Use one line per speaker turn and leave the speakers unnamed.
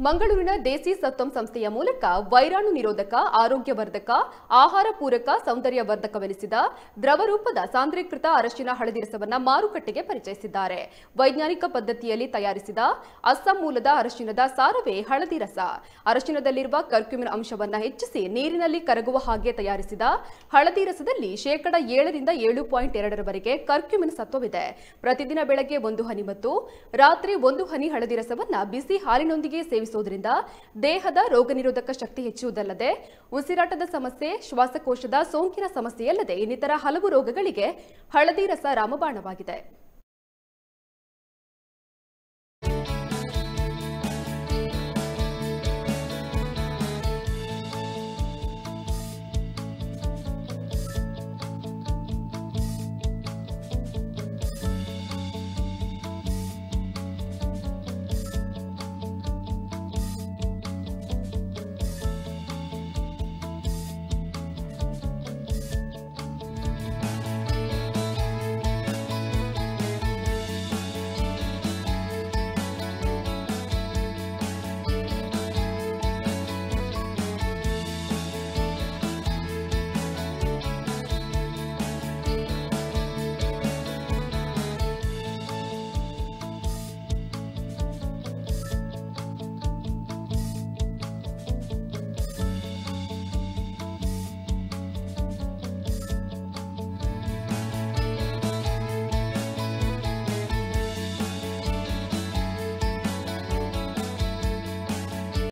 ಮಂಗಳೂರಿನ ದೇಸಿ ಸತ್ವಂ ಸಂಸ್ಥೆಯ ಮೂಲಕ ವೈರಾಣು ನಿರೋಧಕ ಆರೋಗ್ಯವರ್ಧಕ ಆಹಾರ ಪೂರಕ ಸೌಂದರ್ಯವರ್ಧಕವೆನಿಸಿದ ದ್ರವ ರೂಪದ ಸಾಂದ್ರೀಕೃತ ಅರಶಿನ ಹಳದಿ ರಸವನ್ನ ಮಾರುಕಟ್ಟೆಗೆ ಪರಿಚಯಿಸಿದ್ದಾರೆ ವೈಜ್ಞಾನಿಕ ಪದ್ಧತಿಯಲ್ಲಿ ತಯಾರಿಸಿದ ಅಸ್ಸಾಂ ಮೂಲದ ಅರಶಿನದ ಸಾರವೇ ಹಳದಿ ರಸ ಅರಶಿನದಲ್ಲಿರುವ ಕರ್ಕ್ಯುಮಿನ್ ಅಂಶವನ್ನ ಹೆಚ್ಚಿಸಿ ನೀರಿನಲ್ಲಿ ಕರಗುವ ಹಾಗೆ ತಯಾರಿಸಿದ ಹಳದಿ ರಸದಲ್ಲಿ ಶೇಕಡ ಏಳರಿಂದ ಏಳು ಪಾಯಿಂಟ್ ಎರಡರವರೆಗೆ ಕರ್ಕ್ಯುಮಿನ್ ಸತ್ವವಿದೆ ಪ್ರತಿದಿನ ಬೆಳಗ್ಗೆ ಒಂದು ಹನಿ ಮತ್ತು ರಾತ್ರಿ ಒಂದು ಹನಿ ಹಳದಿ ರಸವನ್ನ ಬಿಸಿ ಹಾಲಿನೊಂದಿಗೆ ಸೇವಿಸುವುದರಿಂದ ದೇಹದ ರೋಗ ನಿರೋಧಕ ಶಕ್ತಿ ಹೆಚ್ಚುವುದಲ್ಲದೆ ಉಸಿರಾಟದ ಸಮಸ್ಯೆ ಶ್ವಾಸಕೋಶದ ಸೋಂಕಿನ ಸಮಸ್ಯೆಯಲ್ಲದೆ ಇನ್ನಿತರ ಹಲವು ರೋಗಗಳಿಗೆ ಹಳದಿ ರಸ ರಾಮಬಾಣವಾಗಿದೆ